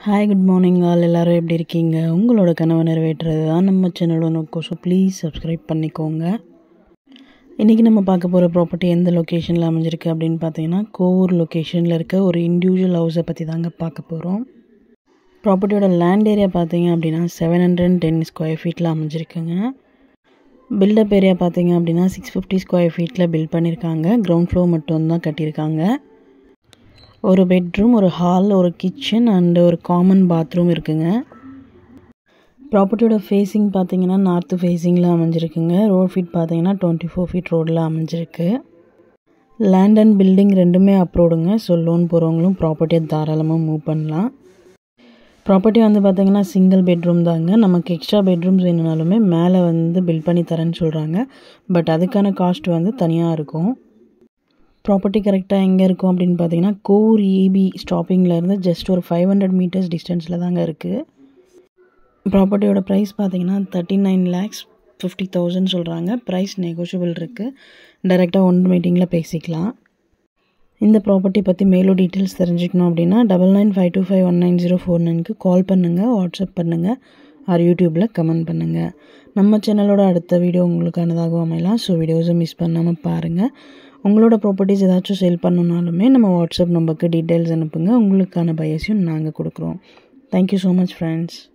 hi good morning all எல்லோரும் எப்படி இருக்கீங்க உங்களோட கனவை நிறைவேற்றுறது தான் நம்ம சேனலோட நோக்கம் ஸோ ப்ளீஸ் சப்ஸ்கிரைப் பண்ணிக்கோங்க இன்றைக்கி நம்ம பார்க்க போகிற ப்ராப்பர்ட்டி எந்த லொக்கேஷனில் அமைஞ்சிருக்கு அப்படின்னு பார்த்தீங்கன்னா கோவூர் லொக்கேஷனில் இருக்க ஒரு இண்டிவிஜுவல் ஹவுஸை பற்றி தாங்க பார்க்க போகிறோம் ப்ராப்பர்ட்டியோட லேண்ட் ஏரியா பார்த்தீங்க அப்படின்னா seven hundred and ten square ஃபீட்டில் அமைஞ்சிருக்குங்க பில்டப் ஏரியா பார்த்தீங்க அப்படின்னா சிக்ஸ் ஃபிஃப்டி ஸ்கொயர் ஃபீட்டில் பில்ட் பண்ணியிருக்காங்க கிரவுண்ட் ஃப்ளோர் மட்டும் தான் கட்டியிருக்காங்க ஒரு பெட்ரூம் ஒரு ஹால் ஒரு கிச்சன் அண்டு ஒரு காமன் பாத்ரூம் இருக்குங்க ப்ராப்பர்ட்டியோட ஃபேஸிங் பார்த்தீங்கன்னா நார்த்து ஃபேஸிங்கில் அமைஞ்சிருக்குங்க ரோட் ஃபீட் பார்த்தீங்கன்னா டுவெண்ட்டி ஃபோர் ஃபீட் ரோடில் அமைஞ்சிருக்கு லேண்ட் அண்ட் பில்டிங் ரெண்டுமே அப்ரோடுங்க ஸோ லோன் போகிறவங்களும் ப்ராப்பர்ட்டியை தாராளமாக மூவ் பண்ணலாம் ப்ராப்பர்ட்டி வந்து பார்த்திங்கன்னா சிங்கிள் பெட்ரூம் தாங்க நமக்கு எக்ஸ்ட்ரா பெட்ரூம்ஸ் வேணுனாலுமே மேலே வந்து பில்ட் பண்ணி தரேன்னு சொல்கிறாங்க பட் அதுக்கான காஸ்ட் வந்து தனியாக இருக்கும் ப்ராப்பர்ட்டி கரெக்டாக எங்கே இருக்கும் அப்படின்னு பார்த்தீங்கன்னா கோர் இபி ஸ்டாப்பிங்லேருந்து ஜஸ்ட் ஒரு ஃபைவ் ஹண்ட்ரட் மீட்டர்ஸ் டிஸ்டன்ஸில் தாங்க இருக்குது ப்ராப்பர்ட்டியோட ப்ரைஸ் பார்த்தீங்கன்னா thirty nine lakhs fifty thousand சொல்கிறாங்க ப்ரைஸ் நெகோஷியபிள் இருக்குது டைரெக்டாக ஒன் மீட்டிங்கில் பேசிக்கலாம் இந்த ப்ராப்பர்ட்டி பற்றி மேலும் டீட்டெயில்ஸ் தெரிஞ்சுக்கணும் அப்படின்னா double nine five two five one nine zero four நைனுக்கு கால் பண்ணுங்கள் வாட்ஸ்அப் பண்ணுங்கள் ஆர் யூடியூப்பில் கமெண்ட் பண்ணுங்கள் நம்ம சேனலோட அடுத்த வீடியோ உங்களுக்கானதாகவும் அமையலாம் ஸோ வீடியோஸை மிஸ் பண்ணாமல் பாருங்கள் உங்களோட ப்ராப்பர்ட்டிஸ் ஏதாச்சும் சேல் பண்ணணுனாலுமே நம்ம வாட்ஸ்அப் நம்பருக்கு டீட்டெயில்ஸ் அனுப்புங்க உங்களுக்கான பயஸையும் நாங்கள் கொடுக்குறோம் தேங்க்யூ ஸோ மச் ஃப்ரெண்ட்ஸ்